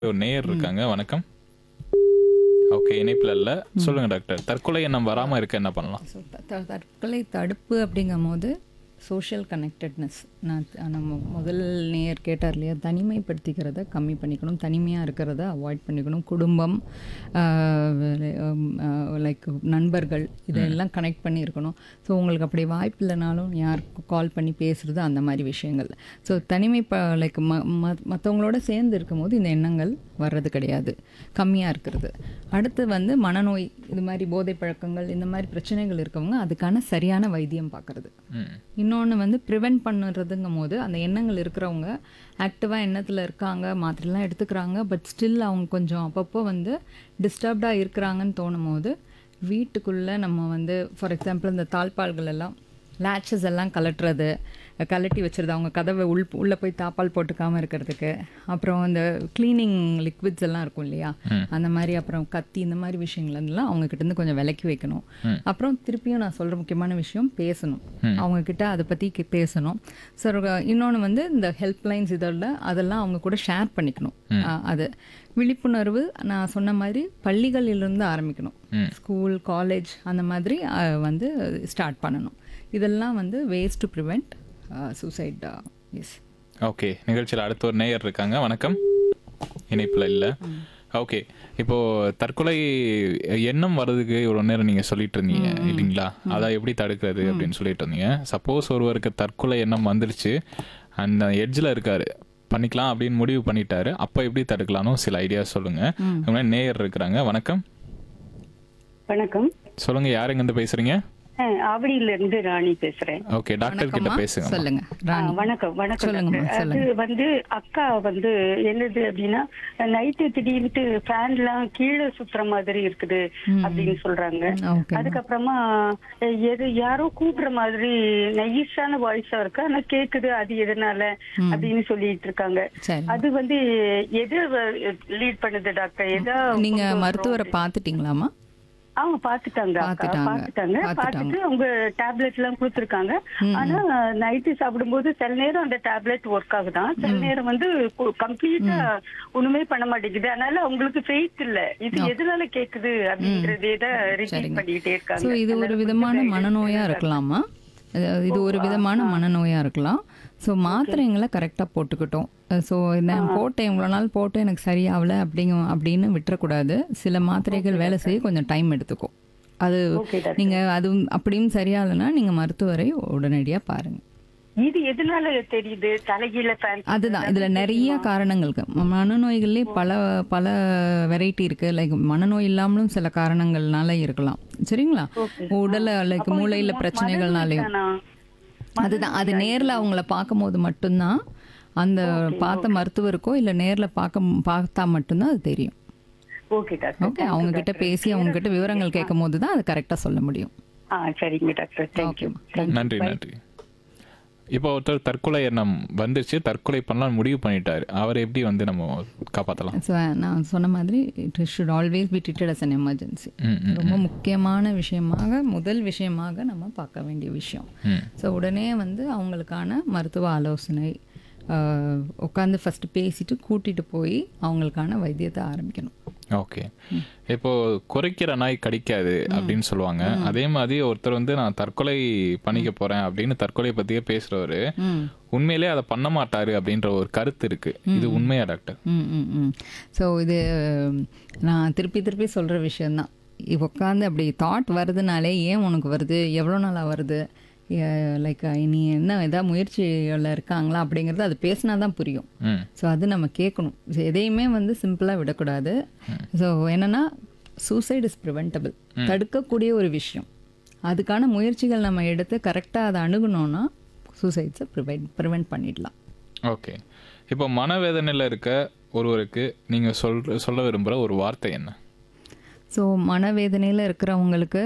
ஒரு நேயர் இருக்காங்க வணக்கம் ஓகே இணைப்பில் இல்லை சொல்லுங்க டாக்டர் தற்கொலை எண்ணம் வராமல் இருக்க என்ன பண்ணலாம் ஸோ தற்கொலை தடுப்பு அப்படிங்கும் போது சோஷியல் கனெக்டட்னஸ் நான் த- நம்ம முதல் நேயர் கேட்டார் இல்லையா தனிமைப்படுத்திக்கிறத கம்மி பண்ணிக்கணும் தனிமையாக இருக்கிறத அவாய்ட் பண்ணிக்கணும் குடும்பம் லைக் நண்பர்கள் இதெல்லாம் கனெக்ட் பண்ணி இருக்கணும் ஸோ உங்களுக்கு அப்படி வாய்ப்பு இல்லைனாலும் யாருக்கு கால் பண்ணி பேசுகிறது அந்த மாதிரி விஷயங்கள் ஸோ தனிமை ப லைக் ம மற்றவங்களோட சேர்ந்து இருக்கும்போது இந்த எண்ணங்கள் வர்றது கிடையாது கம்மியாக இருக்கிறது அடுத்து வந்து மனநோய் இது மாதிரி போதை பழக்கங்கள் இந்த மாதிரி பிரச்சனைகள் இருக்கவங்க அதுக்கான சரியான வைத்தியம் பார்க்கறது ம் இன்னொன்று வந்து ப்ரிவென்ட் பண்ணுறதுங்கும் போது அந்த எண்ணங்கள் இருக்கிறவங்க ஆக்டிவாக எண்ணத்தில் இருக்காங்க மாத்திரைலாம் எடுத்துக்கிறாங்க பட் ஸ்டில் அவங்க கொஞ்சம் அப்பப்போ வந்து டிஸ்டர்ப்டாக இருக்கிறாங்கன்னு தோணும் போது வீட்டுக்குள்ளே நம்ம வந்து ஃபார் எக்ஸாம்பிள் இந்த தாழ்பால்கள் எல்லாம் லேச்சஸ் எல்லாம் கலட்டுறது கலட்டி வச்சுருது அவங்க கதவை உள் உள்ளே போய் தாப்பால் போட்டுக்காமல் இருக்கிறதுக்கு அப்புறம் இந்த க்ளீனிங் லிக்விட்ஸ் எல்லாம் இருக்கும் இல்லையா அந்த மாதிரி அப்புறம் கத்தி இந்த மாதிரி விஷயங்கள் எல்லாம் அவங்க கிட்ட இருந்து கொஞ்சம் விலக்கி வைக்கணும் அப்புறம் திருப்பியும் நான் சொல்கிற முக்கியமான விஷயம் பேசணும் அவங்க கிட்ட அதை பற்றி பேசணும் சார் இன்னொன்று வந்து இந்த ஹெல்ப்லைன்ஸ் இதெல்லாம் அதெல்லாம் அவங்க கூட ஷேர் பண்ணிக்கணும் அஹ், அது விழிப்புணர்வு நான் சொன்ன மாதிரி பள்ளிகளிலிருந்து ஆரம்பிக்கணும் ஸ்கூல் காலேஜ் அந்த மாதிரி அஹ், வந்து ஸ்டார்ட் பண்ணணும் இதெல்லாம் வந்து ways to prevent suicide yes okay நிகழ்ச்சியில் அடுத்த ஒரு நேயர் இருக்காங்க வணக்கம் இணைப்பில் இல்லை ஓகே இப்போ தற்கொலை எண்ணம் வர்றதுக்கு இவ்வளோ நேரம் நீங்கள் சொல்லிட்டு இருந்தீங்க இல்லைங்களா அதை எப்படி தடுக்கிறது அப்படின்னு சொல்லிட்டு இருந்தீங்க சப்போஸ் ஒருவருக்கு தற்கொலை எண்ணம் வந்துருச்சு அந்த எட்ஜில் இருக்காரு பண்ணிக்கலாம் அப்படின்னு முடிவு பண்ணிட்டாரு அப்போ எப்படி தடுக்கலாம்னு சில ஐடியா சொல்லுங்க அதுக்கு முன்னாடி நேயர் இருக்கிறாங்க வணக்கம் வணக்கம் சொல்லுங்க யார் எங்கேருந்து பேசுறீங்க அஹ், ஆவடியில இருந்து ராணி பேசுறேன் ஓகே டாக்டர் கிட்ட பேசுங்க சொல்லுங்க ஆ, ராணி வணக்கம் வணக்கம் சொல்லுங்கம்மா, டாக்டர். அது சொல்லுங்க. வந்து அக்கா வந்து என்னது அப்படின்னா நைட்டு திடீர்னுட்டு ஃபேன் எல்லாம் கீழே சுத்துற மாதிரி இருக்குது அப்படின்னு சொல்றாங்க ஓகே அதுக்கப்புறமா அஹ், எது யாரோ கூப்பிடுற மாதிரி நைஸான வாய்ஸா இருக்கு ஆனா கேக்குது அது எதனால அப்படின்னு சொல்லிட்டு இருக்காங்க சரி அது வந்து எது லீட் பண்ணுது டாக்டர் எதா நீங்க மருத்துவரை பார்த்துட்டீங்களாமா அவங்க பாத்துட்டாங்க அக்கா பாத்துட்டாங்க. பாத்துட்டாங்க பாத்துட்டாங்க. பாத்துட்டு அவங்க டேப்லெட் எல்லாம் கொடுத்துருக்காங்க ஆனா நைட்டு சாப்பிடும்போது சில நேரம் அந்த டேப்லெட் ஒர்க் ஆகுதான் சில நேரம் வந்து கம்ப்ளீட்டா ஒண்ணுமே பண்ண மாட்டேங்குது அதனால அவங்களுக்கு ஃபெய்த் இல்ல இது எதனால கேக்குது அப்படின்றதே தான் ரிப்பீட் சரிங்க. பண்ணிக்கிட்டே இருக்காங்க ஸோ இது ஒரு விதமான மனநோயாக இருக்கலாமா அதாவது இது ஒரு விதமான மனநோயாக இருக்கலாம் ஸோ மாத்திரைங்களை கரெக்டாக போட்டுக்கிட்டோம் ஸோ நான் போட்டேன் இவ்வளோ நாள் போட்டு எனக்கு சரியாகல அப்படிங்க அப்படின்னு விட்டுறக்கூடாது சில மாத்திரைகள் வேலை செய்ய கொஞ்சம் டைம் எடுத்துக்கும் அது Okay, doctor. நீங்கள் அது அப்படியும் சரியாகலைன்னா நீங்கள் மருத்துவரை உடனடியாக பாருங்கள் இது எதனால தெரியுது தலைகீழ ஃபேன் அதுதான் இதில் நிறைய காரணங்கள் இருக்கு மனநோய்கள்லேயே பல பல வெரைட்டி இருக்கு லைக் மனநோய் இல்லாமலும் சில காரணங்கள்னால இருக்கலாம் சரிங்களா உடல லைக் மூளையில் பிரச்சனைகள்னாலையும் அதுதான் அது நேரில் அவங்கள பார்க்கும்போது மட்டும்தான் அந்த பார்த்த மருத்துவருக்கோ இல்லை நேரில் பார்க்க பார்த்தா மட்டும்தான் அது தெரியும் ஓகே டாக்டர் ஓகே அவங்க கிட்ட பேசி அவங்க கிட்ட விவரங்கள் கேட்கும் போது தான் அது கரெக்டாக சொல்ல முடியும் ஆ சரிங்க டாக்டர் தேங்க்யூ நன்றி நன்றி இப்போ ஒருத்தர் தற்கொலை எண்ணம் வந்துருச்சு தற்கொலை பண்ணலாம் முடிவு பண்ணிட்டாரு அவரை எப்படி வந்து நம்ம காப்பாற்றலாம் ஸோ நான் சொன்ன மாதிரி it should always be treated as an emergency hmm, hmm, ரொம்ப முக்கியமான விஷயமாக முதல் விஷயமாக நம்ம பார்க்க வேண்டிய விஷயம் ம். ஸோ உடனே வந்து அவங்களுக்கான மருத்துவ ஆலோசனை உட்காந்து ஃபஸ்ட்டு பேசிட்டு கூட்டிகிட்டு போய் அவங்களுக்கான வைத்தியத்தை ஆரம்பிக்கணும் ஓகே இப்போ குறைக்கிற நாய் கடிக்காது அப்படின்னு சொல்லுவாங்க அதே மாதிரி ஒருத்தர் வந்து நான் தற்கொலை பண்ணிக்க போறேன் அப்படின்னு தற்கொலை பத்தியே பேசுறவரு ம் உண்மையிலே அதை பண்ண மாட்டாரு அப்படின்ற ஒரு கருத்து இருக்கு இது உண்மையா டாக்டர் ம் ம் ம் ஸோ இது உம், நான் திருப்பி திருப்பி சொல்கிற விஷயந்தான் உட்காந்து அப்படி தாட் வருதுனாலே ஏன் உனக்கு வருது எவ்வளோ நாளாக வருது லைக் நீ என்ன ஏதாவது முயற்சியில் இருக்காங்களா அப்படிங்கிறது அது பேசினா தான் புரியும் ம் ஸோ அது நம்ம கேட்கணும் So, எதையுமே வந்து சிம்பிளாக விடக்கூடாது ஸோ என்னன்னா சூசைட் இஸ் ப்ரிவென்டபிள் தடுக்கக்கூடிய ஒரு விஷயம் அதுக்கான முயற்சிகள் நம்ம எடுத்து கரெக்டாக அதை அணுகுனோன்னா சூசைட்ஸை ப்ரிவென்ட் ப்ரிவென்ட் பண்ணிடலாம் ஓகே இப்போ மனவேதனையில் இருக்க ஒருவருக்கு நீங்க சொல்ற சொல்ல விரும்புற ஒரு வார்த்தை என்ன ஸோ மனவேதனையில் இருக்கிறவங்களுக்கு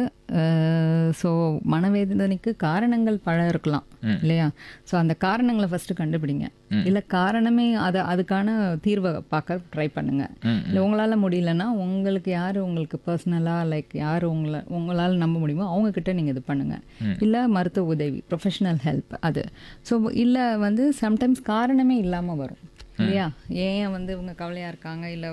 ஸோ மனவேதனைக்கு காரணங்கள் பல இருக்கலாம் இல்லையா ஸோ அந்த காரணங்களை ஃபஸ்ட்டு கண்டுபிடிங்க இல்லை காரணமே அதை அதுக்கான தீர்வை பார்க்க ட்ரை பண்ணுங்க ம், இல்லை உங்களால் முடியலன்னா உங்களுக்கு யார் உங்களுக்கு பர்சனலாக லைக் யார் உங்களை உங்களால் நம்ப முடியுமோ அவங்க கிட்ட நீங்கள் இது பண்ணுங்க இல்லை மருத்துவ உதவி ப்ரொஃபஷனல் ஹெல்ப் அது ஸோ இல்லை வந்து சம்டைம்ஸ் காரணமே இல்லாமல் வரும் இல்லையா ஏன் வந்து இவங்க கவலையாக இருக்காங்க இல்லை